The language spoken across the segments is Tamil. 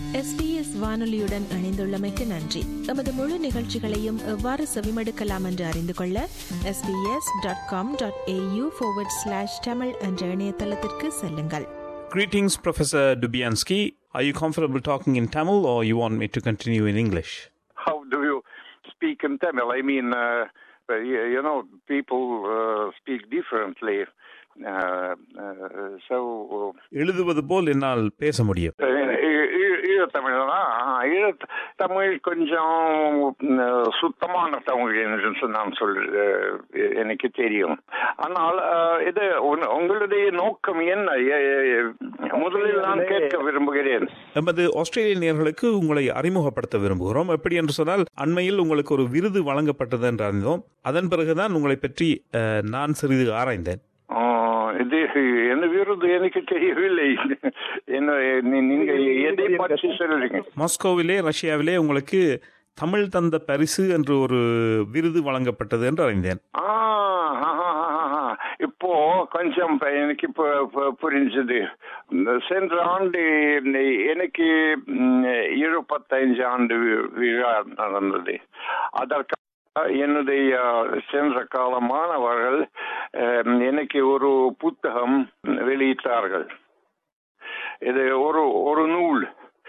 எஸ்பிஎஸ் வானொலியுடன் இணைந்துள்ளமைக்கு நன்றி எமது முழு நிகழ்ச்சிகளையும் எவ்வாறு செவிமடுக்கலாம் என்று அறிந்து கொள்ள SBS dot com dot AU slash Tamil என்ற இணையதளத்திற்கு செல்லுங்கள் Greetings, Professor Dubiansky. Are you comfortable talking in Tamil or you want me to continue in English? how do you speak in Tamil? I mean, uh, uh, you you know, people uh, speak differently. Uh, uh, so, எழுதுவது போல் என்னால் பேச முடியும் ஈழத்தமிழ்னா ஈழத் தமிழ் கொஞ்சம் uh, சுத்தமான தமிழ் என்று நான் சொல் uh, எனக்கு தெரியும் ஆனால் uh, இது உன்- உங்களுடைய நோக்கம் என்ன எ- எ- முதலில் நான் கேட்க விரும்புகிறேன் எமது ஆஸ்திரேலிய நேயர்களுக்கு உங்களை அறிமுகப்படுத்த விரும்புகிறோம் எப்படி என்று சொன்னால் அண்மையில் உங்களுக்கு ஒரு விருது வழங்கப்பட்டது என்று அறிந்தோம் அதன் பிறகுதான் உங்களை பற்றி அஹ், நான் சிறிது ஆராய்ந்தேன் ஆ, இது என்ன விருது எனக்கு தெரியவில்லை என்ன நீ- நீங்க எதை பற்றி சொல்றீங்க மாஸ்கோவிலே ரஷ்யாவிலே உங்களுக்கு தமிழ் தந்த பரிசு என்று ஒரு விருது வழங்கப்பட்டது என்று அறிந்தேன் ஆ, ஆ, ஆ, ஆ, ஆ. இப்போ கொஞ்சம் ப- எனக்கு இப்போ பு- புரிஞ்சது இந்த சென்ற ஆண்டு எனக்கு ம், இருபத்தைந்து ஆண்டு வி- விழா நடந்தது அதற்கு என்னுடைய சென்ற கால மாணவர்கள் அஹ், எனக்கு ஒரு புத்தகம் வெளியிட்டார்கள் இது ஒரு ஒரு நூல்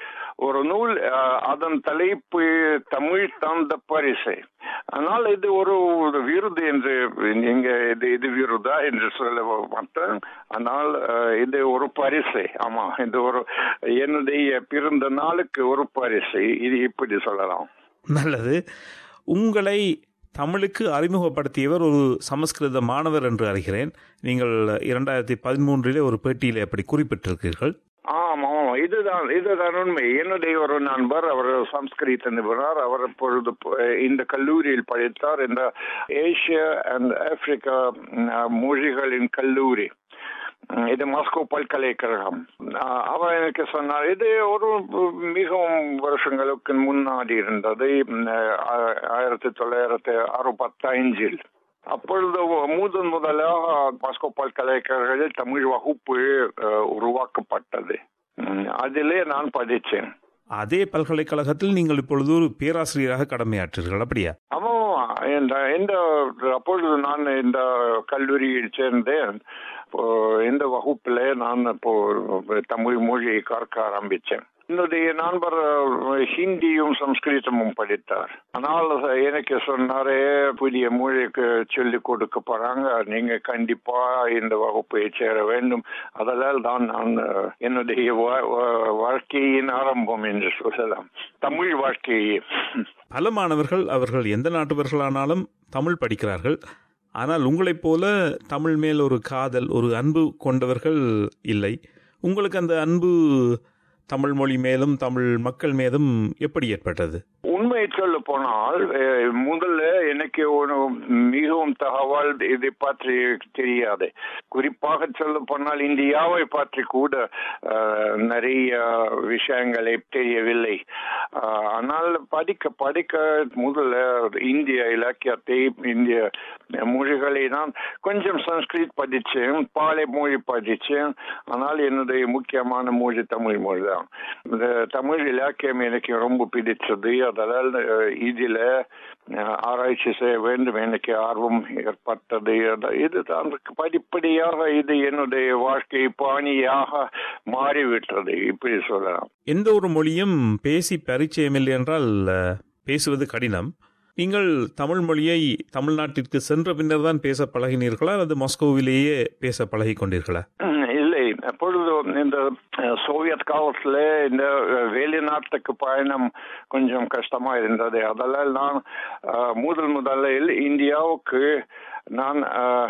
ஒரு நூல் அஹ், அதன் தலைப்பு தமிழ் தந்த பரிசு ஆனால் இது ஒரு ஒரு விருது என்று நீங்க இது இது விருதா என்று சொல்ல மாட்டேன் ஆனால் அஹ், இது ஒரு பரிசு ஆமா இது ஒரு என்னுடைய பிறந்த நாளுக்கு ஒரு பரிசு இது இப்படி சொல்லலாம் நல்லது உங்களை தமிழுக்கு அறிமுகப்படுத்தியவர் ஒரு சமஸ்கிருத மாணவர் என்று அறிகிறேன் நீங்கள் இரண்டாயிரத்தி பதிமூன்றிலே ஒரு பேட்டியிலே அப்படி குறிப்பிட்டிருக்கிறீர்கள் ஆமா ஆமா இதுதான் இதுதான் உண்மை என்னுடைய ஒரு நண்பர் அவர் சம்ஸ்கிருத நிபுணர் அவர் இப்பொழுது ப- இந்த கல்லூரியில் படித்தார் இந்த ஏசியா அண்ட் ஆப்பிரிக்கா ம், மொழிகளின் கல்லூரி ம், இது மாஸ்கோ பல்கலைக்கழகம் ஆஹ் அவர் எனக்கு சொன்னார் இது ஒரு மிகவும் வருஷங்களுக்கு முன்னாடி இருந்தது ம், ஆ- ஆயிரத்தி தொள்ளாயிரத்தி அறுபத்தைந்தில் அப்பொழுது முதன் முதலாக மாஸ்கோ பல்கலைக்கழகத்தில் தமிழ் வகுப்பு அஹ், உருவாக்கப்பட்டது ம், அதிலே நான் படித்தேன் அதே பல்கலைக்கழகத்தில் நீங்கள் இப்பொழுது ஒரு பேராசிரியராக கடமையாற்றீர்கள் அப்படியா ஆமா இந்த இந்த அப்பொழுது நான் இந்த கல்லூரியில் சேர்ந்தேன் இப்போ இந்த வகுப்பில் நான் இப்போ தமிழ் மொழியை கற்க ஆரம்பித்தேன் என்னுடைய நண்பர் அஹ், ஹிந்தியும் சம்ஸ்கிருதமும் படித்தார் ஆனால் எனக்கு சொன்னாரே புதிய மொழிக்கு சொல்லிக் கொடுக்க போறாங்க நீங்க கண்டிப்பா இந்த வகுப்பை சேர வேண்டும் அதனால் தான் நான் அஹ், என்னுடைய வா- வா- வாழ்க்கையின் ஆரம்பம் என்று சொல்லலாம் தமிழ் வாழ்க்கையே பல மாணவர்கள் அவர்கள் எந்த நாட்டவர்களானாலும் தமிழ் படிக்கிறார்கள் ஆனால் உங்களைப் போல தமிழ் மேல் ஒரு காதல் ஒரு அன்பு கொண்டவர்கள் இல்லை உங்களுக்கு அந்த அன்பு தமிழ் மொழி மேலும் தமிழ் மக்கள் மீதும் எப்படி ஏற்பட்டது உண்மை சொல்ல போனால் அஹ், முதல்ல எனக்கு ஒரு மிகவும் தகவல் இதை பற்றி தெரியாது குறிப்பாக சொல்ல போனால் இந்தியாவை பற்றி கூட அஹ், நிறைய விஷயங்களை தெரியவில்லை அஹ், ஆனால் படிக்க படிக்க முதல்ல இந்திய இலக்கியத்தை இந்திய மொழிகளை நான் கொஞ்சம் சன்ஸ்கிரிட் படித்தேன் பாலை மொழி படித்தேன் ஆனால் என்னுடைய முக்கியமான மொழி தமிழ் மொழி தான் இந்த தமிழ் இலக்கியம் எனக்கு ரொம்ப பிடிச்சது அதனால் அஹ், இதில அஹ், ஆராய்ச்சி செய்ய வேண்டும் எனக்கு ஆர்வம் ஏற்பட்டது அது- இதுதான் படிப்படியாக இது என்னுடைய வாழ்க்கை பாணியாக மாறிவிட்டது இப்படி சொல்லலாம் எந்த ஒரு மொழியும் பேசி பரிச்சயமில்லை என்றால் அஹ், பேசுவது கடினம் நீங்கள் தமிழ் மொழியை தமிழ்நாட்டிற்கு சென்ற பின்னர் தான் பேச பழகினீர்களா அல்லது மாஸ்கோவிலேயே பேச பழகிக் கொண்டீர்களா ம், இல்லை அப்பொழுது இந்த அஹ், சோவியத் காலத்துல இந்த அஹ், வெளிநாட்டுக்கு பயணம் கொஞ்சம் கஷ்டமா இருந்தது அதெல்லாம் நான் அஹ், முதல் முதலில் இந்தியாவுக்கு நான்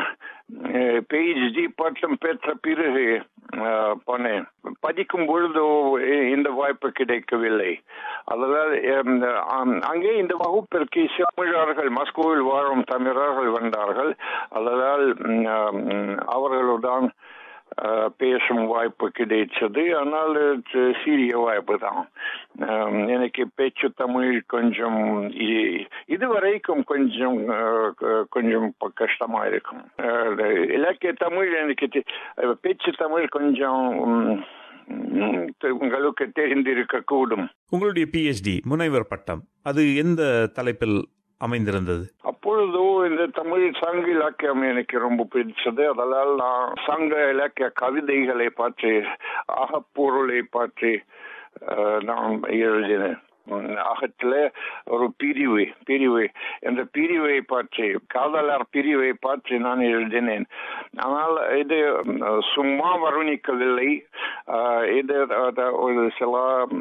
பிஹெச்டி பட்டம் பெற்ற பிறகு அஹ், போனேன் படிக்கும் பொழுது இந்த வாய்ப்பு கிடைக்கவில்லை அதனால் எம், ஆம், அங்கே இந்த வகுப்பிற்கு தமிழர்கள் மாஸ்கோவில் வாழும் தமிழர்கள் வந்தார்கள் அதனால் ம், ம், அவர்களுடன் அஹ், பேசும் வாய்ப்பு கிடைச்சது ஆனால் இது சிறிய வாய்ப்பு தான் அஹ், எனக்கு பேச்சு தமிழ் கொஞ்சம் இ- இதுவரைக்கும் கொஞ்சம் அஹ், க- கொஞ்சம் ப- கஷ்டமா இருக்கும் அஹ், இலக்கிய தமிழ் எனக்கு தெ- அஹ், பேச்சு தமிழ் கொஞ்சம் ம், ம், உங்களுக்கு தெரிந்திருக்க கூடும் உங்களுடைய பிஹெச்டி முனைவர் பட்டம் அது எந்த தலைப்பில் அமைந்திருந்தது அப்பொழுதோ இந்த தமிழ் சங்க இலக்கியம் எனக்கு ரொம்ப பிடிச்சது அதனால் நான் சங்க இலக்கிய கவிதைகளை பற்றி அகப்பொருளை பற்றி அஹ், நான் எழுதினேன் உம், அகத்துல ஒரு பிரிவு பிரிவு என்ற பிரிவை பற்றி காதலர் பிரிவை பற்றி நான் எழுதினேன் ஆனால் இது உம், சும்மா வர்ணிக்கவில்லை அஹ், இது அஹ், ஒரு சில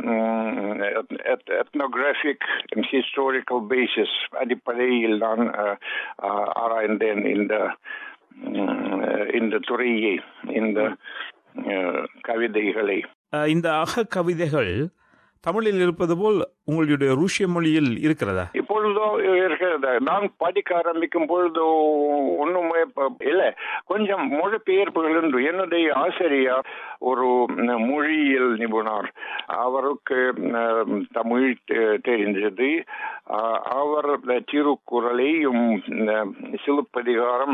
எத்னோகிராபிக் ஹிஸ்டாரிக்கல் பேசிஸ் அடிப்படையில் நான் அஹ், அஹ், ஆராய்ந்தேன் இந்த உம், இந்த துறையை இந்த அஹ், கவிதைகளை அஹ், இந்த அக கவிதைகள் தமிழில் இருப்பது போல் உங்களுடைய ரூசிய மொழியில் இருக்கிறதா இப்பொழுதோ இருக்கிறது நான் படிக்க ஆரம்பிக்கும் பொழுது ஒண்ணுமே ப- இல்ல கொஞ்சம் மொழிபெயர்ப்புகள் உண்டு என்னுடைய ஆசிரியர் ஒரு ம், மொழியியல் நிபுணர் அவருக்கு ம், தமிழ் தெ- தெரிஞ்சது அஹ், அவர் திருக்குறளையும் ம், சிலப்பதிகாரம்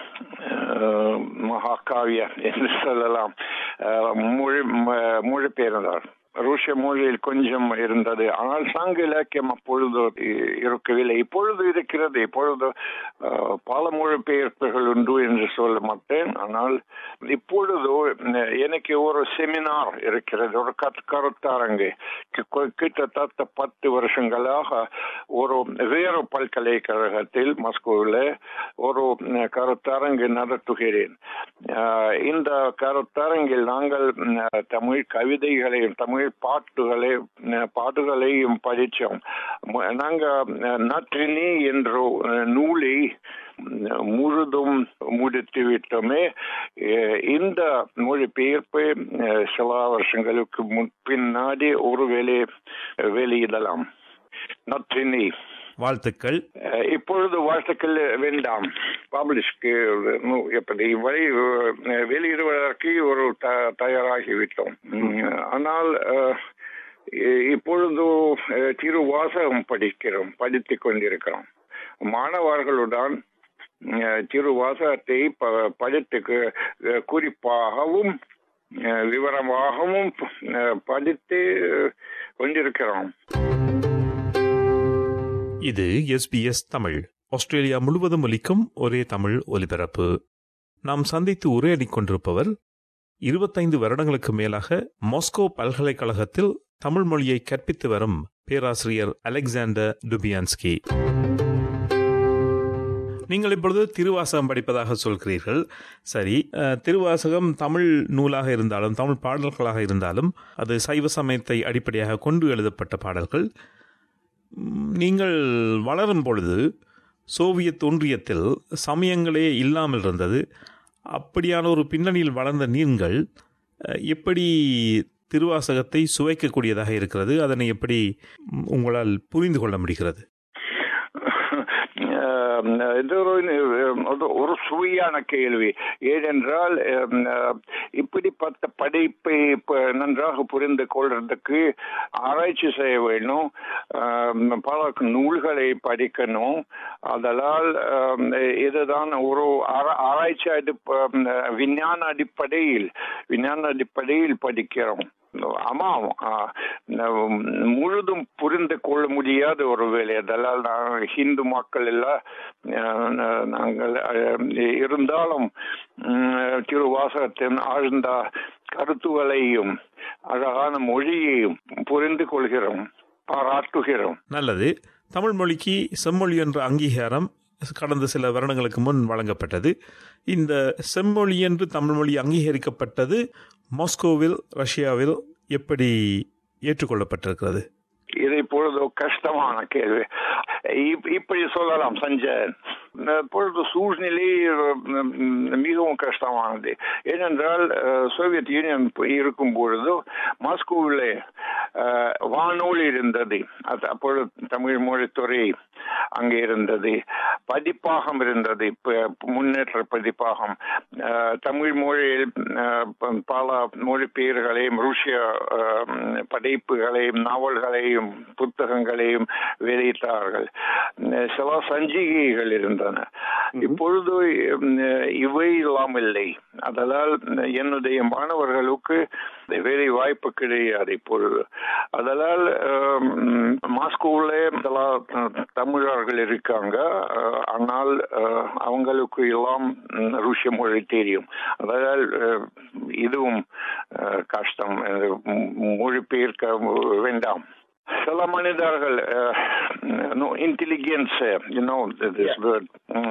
அஹ், மகாகாவிய என்று சொல்லலாம் அஹ், மொழி ம- மொழிபெயர்ந்தார் ரூசிய மொழியில் கொஞ்சம் இருந்தது ஆனால் சங்க இலக்கியம் அப்பொழுது இ- இருக்கவில்லை இப்பொழுது இருக்கிறது இப்பொழுது அஹ், பல மொழிபெயர்ப்புகள் உண்டு என்று சொல்ல மாட்டேன் ஆனால் இப்பொழுது அஹ், எனக்கு ஒரு செமினார் இருக்கிறது ஒரு கத் கருத்தரங்கு கி- கிட்டத்தட்ட பத்து வருஷங்களாக ஒரு வேறு பல்கலைக்கழகத்தில் மாஸ்கோவில் ஒரு அஹ், கருத்தரங்கு நடத்துகிறேன் அஹ், இந்த கருத்தரங்கில் நாங்கள் அஹ், தமிழ் கவிதைகளையும் தமிழ் பாட்டுகளை அஹ், பாட்டுகளையும் படித்தோம் மு- நாங்க அஹ், நற்றினி என்ற அஹ், நூலை அஹ், முழுதும் முடித்து விட்டோமே அஹ், இந்த மொழிபெயர்ப்பு அஹ், சில வருஷங்களுக்கு முன் பின்னாடி ஒரு வேலை வெளியிடலாம் நற்றினி வாழ்த்துக்கள் அஹ் இப்பொழுது வாழ்த்துக்கள் வேண்டாம் பப்ளிஷ்க்கு எப்படி வழி அஹ் வெளியிடுவதற்கு ஒரு த- தயாராகிவிட்டோம் உம், ஆனால் அஹ், இ- இப்பொழுது அஹ், திருவாசகம் படிக்கிறோம் படித்துக் கொண்டிருக்கிறோம் மாணவர்களுடன் அஹ், திருவாசகத்தை ப- படித்து அஹ், குறிப்பாகவும் அஹ், விவரமாகவும் அஹ், படித்து கொண்டிருக்கிறோம் இது எஸ்பிஎஸ் தமிழ் ஆஸ்திரேலியா முழுவதும் ஒலிக்கும் ஒரே தமிழ் ஒலிபரப்பு நாம் சந்தித்து உரையாடிக் கொண்டிருப்பவர் இருபத்தைந்து வருடங்களுக்கு மேலாக மாஸ்கோ பல்கலைக்கழகத்தில் தமிழ் மொழியை கற்பித்து வரும் பேராசிரியர் அலெக்சாண்டர் டுபியான்ஸ்கி நீங்கள் இப்பொழுது திருவாசகம் படிப்பதாக சொல்கிறீர்கள் சரி அஹ், திருவாசகம் தமிழ் நூலாக இருந்தாலும் தமிழ் பாடல்களாக இருந்தாலும் அது சைவ சமயத்தை அடிப்படையாக கொண்டு எழுதப்பட்ட பாடல்கள் ம், நீங்கள் வளரும் பொழுது சோவியத் ஒன்றியத்தில் சமயங்களே இல்லாமல் இருந்தது அப்படியான ஒரு பின்னணியில் வளர்ந்த நீங்கள் அஹ், எப்படி திருவாசகத்தை சுவைக்கக்கூடியதாக இருக்கிறது அதனை எப்படி ம், உங்களால் புரிந்து கொள்ள முடிகிறது அஹ் இது ஒரு ஒரு- ஒரு சுவையான கேள்வி ஏனென்றால் அஹ், இப்படிப்பட்ட படிப்பை இப்ப நன்றாக புரிந்து கொள்றதுக்கு ஆராய்ச்சி செய்ய வேணும் அஹ், பல நூல்களை படிக்கணும் அதனால் அஹ், இதுதான் ஒரு ஆரா- ஆராய்ச்சி அடிப்ப விஞ்ஞான அடிப்படையில் விஞ்ஞான அடிப்படையில் படிக்கிறோம் ஆமாம் ஆஹ், நம் முழுதும் புரிந்து கொள்ள முடியாத ஒரு வேலை அதனால் நான் ஹிந்து மக்கள் எல்லாம் ஆஹ், நா- நாங்கள் ஆஹ், இருந்தாலும் உம், திருவாசகத்தின் ஆழ்ந்த கருத்துகளையும் அழகான மொழியையும் புரிந்து கொள்கிறோம் பாராட்டுகிறோம் நல்லது தமிழ் மொழிக்கு செம்மொழி என்ற அங்கீகாரம் கடந்த சில வருடங்களுக்கு முன் வழங்கப்பட்டது இந்த செம்மொழி என்று தமிழ் மொழி அங்கீகரிக்கப்பட்டது மாஸ்கோவில் ரஷ்யாவில் எப்படி ஏற்றுக்கொள்ளப்பட்டிருக்கிறது இது இப்பொழுது கஷ்டமான கேள்வி இப்- இப்படி சொல்லலாம் சஞ்சயன் இப்பொழுது சூழ்நிலை உம், மிகவும் கஷ்டமானது ஏனென்றால் அஹ், சோவியத் யூனியன் இருக்கும் பொழுது மாஸ்கோவிலே அஹ், வானொலி இருந்தது அது அப்பொழுது தமிழ் மொழித்துறை அங்கே இருந்தது பதிப்பாகம் இருந்தது இப்ப முன்னேற்ற பதிப்பாகம் அஹ், தமிழ் மொழியில் அஹ், ப- பல மொழிபெயர்களையும் ருஷ்ய அஹ், படைப்புகளையும் நாவல்களையும் புத்தகங்களையும் வெளியிட்டார்கள் அஹ், சில சஞ்சிகைகள் இருந்தன இப்பொழுது உம், இவை எல்லாம் இல்லை அதனால் என்னுடைய மாணவர்களுக்கு வேலை வாய்ப்பு கிடையாது இப்பொழுது அதனால் உம், மாஸ்கோவில் சில தமிழர்கள் இருக்காங்க அஹ், ஆனால் அஹ், அவங்களுக்கு எல்லாம் உம், ருஷ்ய மொழி தெரியும் அதனால் அஹ், இதுவும் அஹ், கஷ்டம் அஹ், மொழிபெயர்க்க வேண்டாம் சில மனிதர்கள் இன்டெலிஜென்ஸ் யூனோ திஸ் வேர்ட்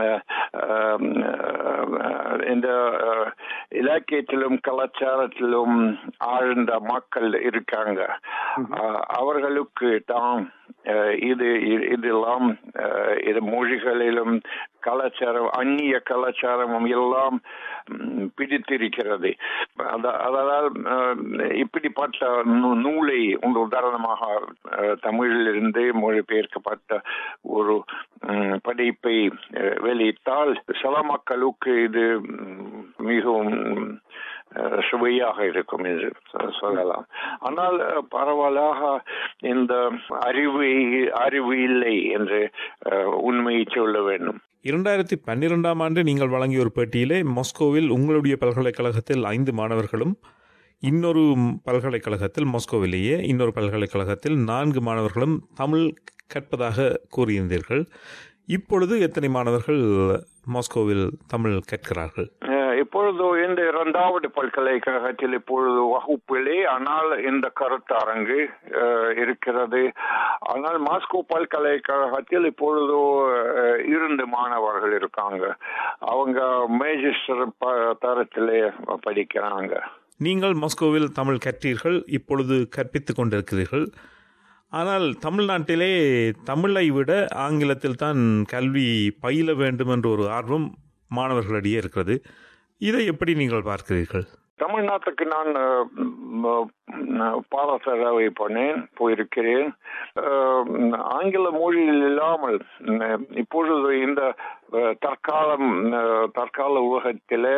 இந்த அஹ், இலக்கியத்திலும் கலாச்சாரத்திலும் ஆழ்ந்த மக்கள் இருக்காங்க அஹ், அவர்களுக்கு தான் அஹ், இது இது- இதெல்லாம் அஹ், இது மொழிகளிலும் கலாச்சாரம் அந்நிய கலாச்சாரமும் எல்லாம் ம், பிடித்திருக்கிறது அத- அதனால் அஹ், இப்படிப்பட்ட நூ- நூலை ஒரு உதாரணமாக அஹ், தமிழிலிருந்து மொழிபெயர்க்கப்பட்ட ஒரு ம், படைப்பை அஹ், வெளியிட்டால் சில மக்களுக்கு இது ம், மிகவும் அஹ், சுவையாக இருக்கும் என்று சொ- சொல்லலாம் ஆனால் அஹ், பரவலாக இந்த அறிவு அறிவு இல்லை என்று அஹ், உண்மையை சொல்ல வேண்டும் இரண்டாயிரத்தி பன்னிரெண்டாம் ஆண்டு நீங்கள் வழங்கிய ஒரு பேட்டியிலே மாஸ்கோவில் உங்களுடைய பல்கலைக்கழகத்தில் ஐந்து மாணவர்களும் இன்னொரு பல்கலைக்கழகத்தில் மாஸ்கோவிலேயே இன்னொரு பல்கலைக்கழகத்தில் நான்கு மாணவர்களும் தமிழ் கற்பதாக கூறியிருந்தீர்கள் இப்பொழுது எத்தனை மாணவர்கள் மாஸ்கோவில் தமிழ் கற்கிறார்கள் அஹ், இப்பொழுது இந்த இரண்டாவது பல்கலைக்கழகத்தில் இப்பொழுது வகுப்பிலே ஆனால் இந்த கருத்தரங்கு அஹ், இருக்கிறது ஆனால் மாஸ்கோ பல்கலைக்கழகத்தில் இப்பொழுது அஹ், இரண்டு மாணவர்கள் இருக்காங்க அவங்க மேஜிஸ்டர் ப- தரத்திலே படிக்கிறாங்க நீங்கள் மாஸ்கோவில் தமிழ் கற்றீர்கள் இப்பொழுது கற்பித்துக் கொண்டிருக்கிறீர்கள் ஆனால் தமிழ்நாட்டிலே தமிழை விட ஆங்கிலத்தில் தான் கல்வி பயில வேண்டும் என்ற ஒரு ஆர்வம் மாணவர்களிடையே இருக்கிறது இதை எப்படி நீங்கள் பார்க்கிறீர்கள் தமிழ்நாட்டுக்கு நான் அஹ், ம், அஹ், பாடசாலை போனேன் போயிருக்கிறேன் அஹ், ஆங்கில மொழியில் இல்லாமல் ம், இப்பொழுது இந்த அஹ், தற்காலம் அஹ், தற்கால உலகத்தில்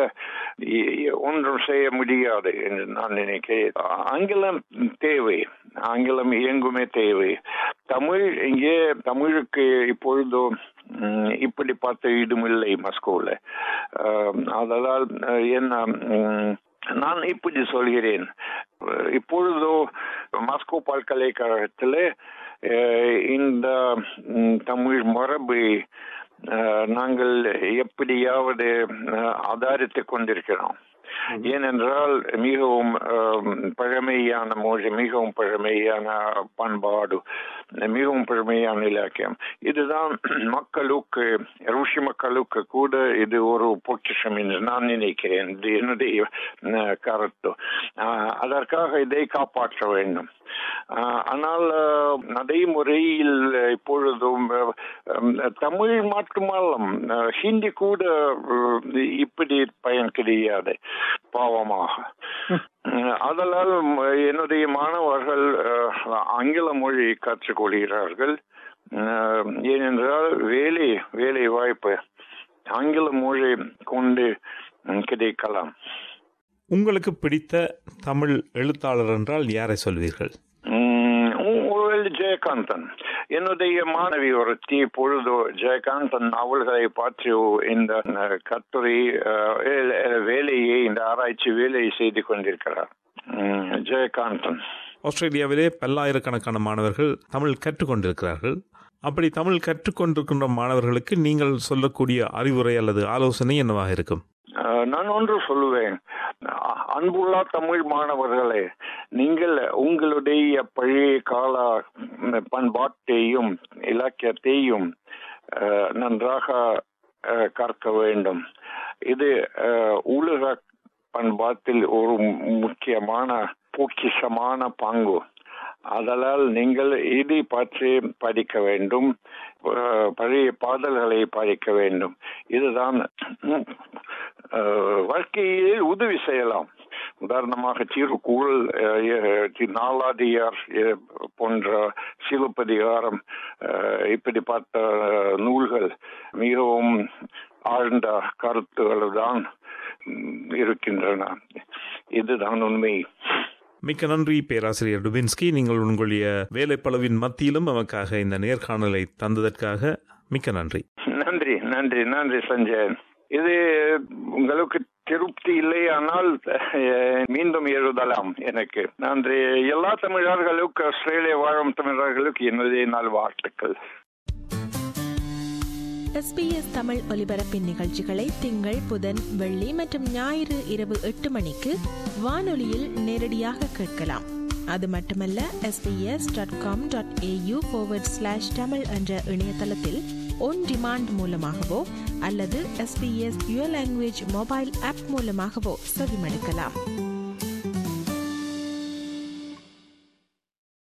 ஒன்றும் செய்ய முடியாது என்று நான் நினைக்கிறேன் ஆங்கிலம் தேவை ஆங்கிலம் எங்குமே தேவை தமிழ் இங்கே தமிழுக்கு இப்பொழுது ம், இப்படி பார்த்த இடமில்லை மஸ்கோவில் அதனால் அஹ், என்ன ம், நான் இப்படி சொல்கிறேன் அஹ், இப்பொழுதோ மாஸ்கோ பல்கலைக்கழகத்தில் அஹ், இந்த ம், தமிழ் மரபை அஹ், நாங்கள் எப்படியாவது அஹ், ஆதாரித்துக் கொண்டிருக்கிறோம் ஏனென்றால் மிகவும் அஹ், பழமையான மொழி மிகவும் பழமையான பண்பாடு மிகவும் பழமையான இலக்கியம் இதுதான் மக்களுக்கு ருஷி மக்களுக்கு கூட இது ஒரு பொக்கிஷம் என்று நான் நினைக்கிறேன் இது என்னுடைய அஹ், கருத்து அஹ், அதற்காக இதை காப்பாற்ற வேண்டும் அஹ், ஆனால் அஹ், நடைமுறையில் இப்பொழுதும் அஹ், அஹ், தமிழ் மட்டுமல்ல அஹ், ஹிந்தி கூட அஹ், இப்படி பயன் கிடையாது பாவமாக அஹ், அதனால் ம், என்னுடைய மாணவர்கள் அஹ், ஆங்கில மொழி கற்றுக்கொள்கிறார்கள் அஹ், ஏனென்றால் வேலை வேலை வாய்ப்பு ஆங்கில மொழி கொண்டு ம், கிடைக்கலாம் உங்களுக்கு பிடித்த தமிழ் எழுத்தாளர் என்றால் யாரை சொல்வீர்கள் ம், ஒருவேளை ஜெயகாந்தன் என்னுடைய மாணவி ஒருத்தி பொழுது ஜெயகாந்தன் அவர்களை பற்றி இந்த அஹ், கட்டுரை அஹ், வே- வேலையை இந்த ஆராய்ச்சி வேலையை செய்து கொண்டிருக்கிறார் ம், ஜெயகாந்தன் ஆஸ்திரேலியாவிலே பல்லாயிரக்கணக்கான மாணவர்கள் தமிழ் கற்றுக்கொண்டிருக்கிறார்கள் அப்படி தமிழ் கற்றுக்கொண்டிருக்கின்ற மாணவர்களுக்கு நீங்கள் சொல்லக்கூடிய அறிவுரை அல்லது ஆலோசனை என்னவாக இருக்கும் அஹ், நான் ஒன்று சொல்லுவேன் அ- அன்புள்ள தமிழ் மாணவர்களே நீங்கள் உங்களுடைய பழைய கால ம், பண்பாட்டையும் இலக்கியத்தையும் அஹ், நன்றாக அஹ், கற்க வேண்டும் இது அஹ், உலக பண்பாட்டில் ஒரு முக்கியமான பொக்கிஷமான பங்கு அதனால் நீங்கள் இதை பற்றி படிக்க வேண்டும் அஹ், பழைய பாடல்களை படிக்க வேண்டும் இதுதான் ம், அஹ், வாழ்க்கையில் உதவி செய்யலாம் உதாரணமாக திருக்குறள் அஹ், அஹ், நாலாதியார் அஹ், போன்ற சிவப்பதிகாரம் அஹ், இப்படிப்பட்ட அஹ், நூல்கள் மிகவும் ஆழ்ந்த கருத்துகள் தான் ம், இருக்கின்றன இதுதான் உண்மை மிக்க நன்றி பேராசிரியர் டுபின்ஸ்கி நீங்கள் உங்களுடைய வேலைப்பளவின் மத்தியிலும் நமக்காக இந்த நேர்காணலை தந்ததற்காக மிக்க நன்றி நன்றி நன்றி நன்றி நன்றி சஞ்சய் இது உங்களுக்கு திருப்தி இல்லை ஆனால் அஹ், மீண்டும் எழுதலாம் எனக்கு நன்றி எல்லா தமிழர்களுக்கு ஆஸ்திரேலியா வாழும் தமிழர்களுக்கு என்னுடைய நல்வாழ்த்துக்கள் எஸ்பிஎஸ் தமிழ் ஒலிபரப்பின் நிகழ்ச்சிகளை திங்கள் புதன் வெள்ளி மற்றும் ஞாயிறு இரவு எட்டு மணிக்கு வானொலியில் நேரடியாக கேட்கலாம் அது மட்டுமல்ல SBS dot com dot AU slash Tamil என்ற இணையதளத்தில் ஒன் டிமாண்ட் மூலமாகவோ அல்லது SBS your language mobile app மூலமாகவோ செவிமடுக்கலாம்